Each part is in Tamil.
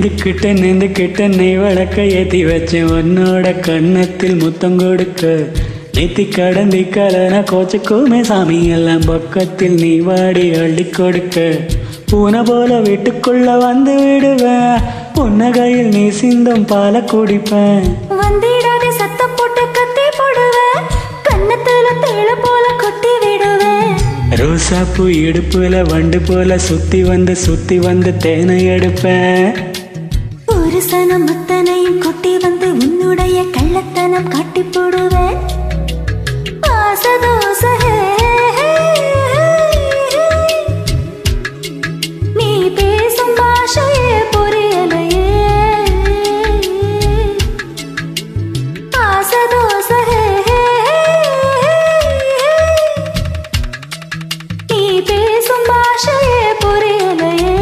நெந்துக்கிட்ட நெந்துக்கிட்ட நெய் வழக்க ஏத்தி வச்சேன் உன்னோட கன்னத்தில் முத்தம் கொடுக்க நெத்தி கடந்தி கலன கோச்சுக்குமே சாமி எல்லாம் பக்கத்தில் நீ வாடி அள்ளி கொடுக்க பூனை போல வீட்டுக்குள்ள வந்து விடுவேன் புன்னகையில் நீ சிந்தும் பால குடிப்பேன் வந்திடாதே சத்தம் போட்டு கத்தி போடுவேன் கன்னத்துல தேள போல கொட்டி விடுவேன் ரோசாப்பூ இடுப்புல வண்டு போல சுத்தி வந்து சுத்தி வந்து தேனை எடுப்பேன் ஒரு சனம் அத்தனையும் கொட்டி வந்து உன்னுடைய கள்ளத்தனம் காட்டி போடுவேன் ஆசதோச ஹே, ஹே, ஹே. நீ பேசும் பாஷையே புரியலையே ஆசதோச ஹே, ஹே, ஹே. நீ பேசும் பாஷையே புரியலையே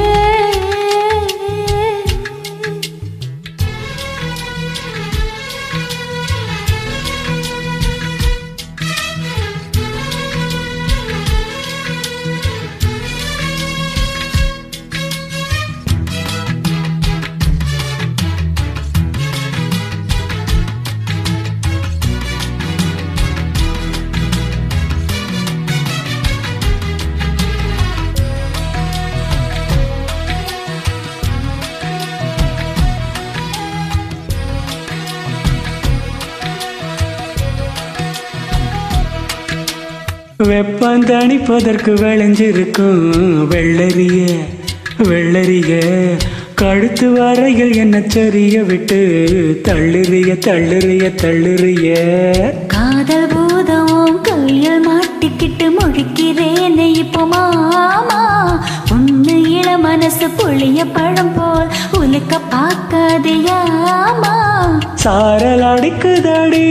வெப்பம் தணிப்பதற்கு விளைஞ்சிருக்கும் வெள்ளரிய வெள்ளரிய கழுத்து வரையில் என்ன சரிய விட்டு தள்ளுறிய தள்ளுறிய தள்ளுறிய காதல் பூதம் கையில் மாட்டிக்கிட்டு முழிக்கிறேனே இப்போ மாமா பொண்ணு இள மனசு புளிய பழம் போல் உலுக்க பார்க்காதையாமா சாரல் அடிக்குதடி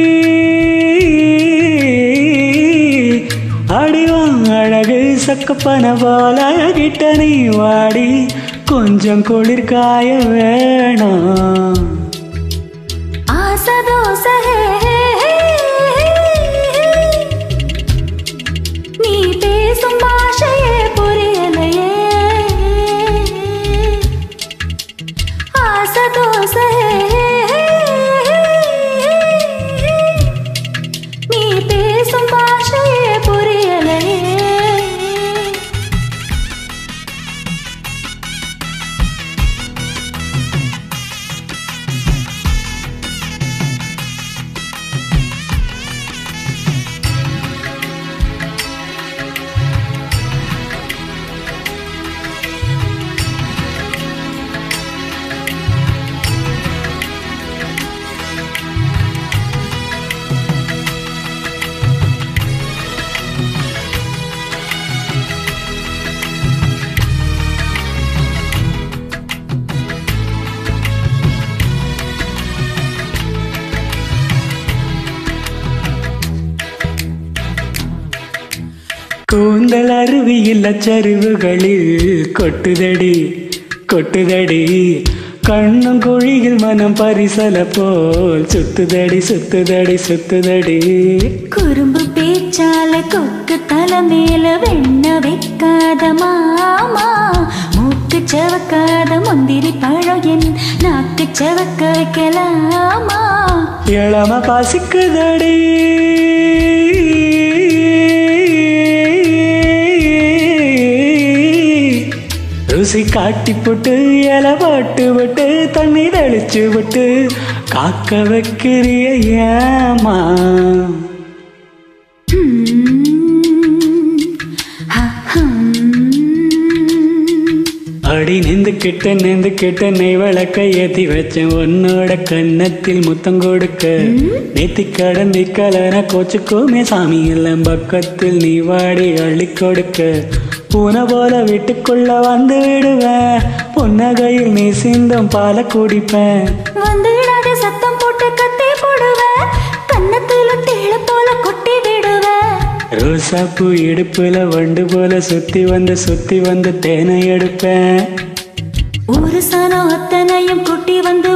அடிவான் அழகு சக்கப்பன போல கிட்ட நீ வாடி கொஞ்சம் குளிர் காய வேணாம் ஆசதோச ஹே, ஹே, ஹே, ஹே. நீ பேசும் பாஷையே புரியலையே ஆசதோச ஹே, ஹே, ஹே, ஹே. நீ பேசும் பாஷையே புரியலையே கூந்தல் அருவியில் அச்சரிவுகளில் கொட்டுதடி கொட்டுதடி கண்ணும் குழியில் மனம் பரிசல போல் சுத்துதடி சுத்துதடி சுத்துதடி குறும்பு பேச்சால கொக்கு தலை மேல வெண்ண வைக்காத மாமா மூக்கு செவக்காத முந்திரி பழம் என் நாக்கு செவக்க வைக்கலாமா இளம பாசிக்குதடி ருசி காட்டி போட்டு இலை போட்டு விட்டு தண்ணி தெளிச்சு விட்டு காக்க வைக்கிறிய ஏமா ஹம், ஹ, ஹம். அடி நெந்து கிட்ட நெந்து கிட்ட நெய் வழக்க ஏத்தி வச்சேன் உன்னோட கன்னத்தில் முத்தம் கொடுக்க நேத்தி கடந்தி கலன கோச்சுக்குமே சாமி எல்லாம் பக்கத்தில் நீ வாடி அள்ளி கொடுக்க பூனை போல வீட்டுக்குள்ள வந்து விடுவேன் புன்னகையில் நீ சிந்தும் பால குடிப்பேன் வந்துடாதே சத்தம் போட்டு கத்தி போடுவேன் கன்னத்துல தேள போல கொட்டி விடுவேன் ரோசாப்பூ இடுப்புல வண்டு போல சுத்தி வந்து சுத்தி வந்து தேனை எடுப்பேன் ஒரு சனம் அத்தனையும் குட்டி வந்து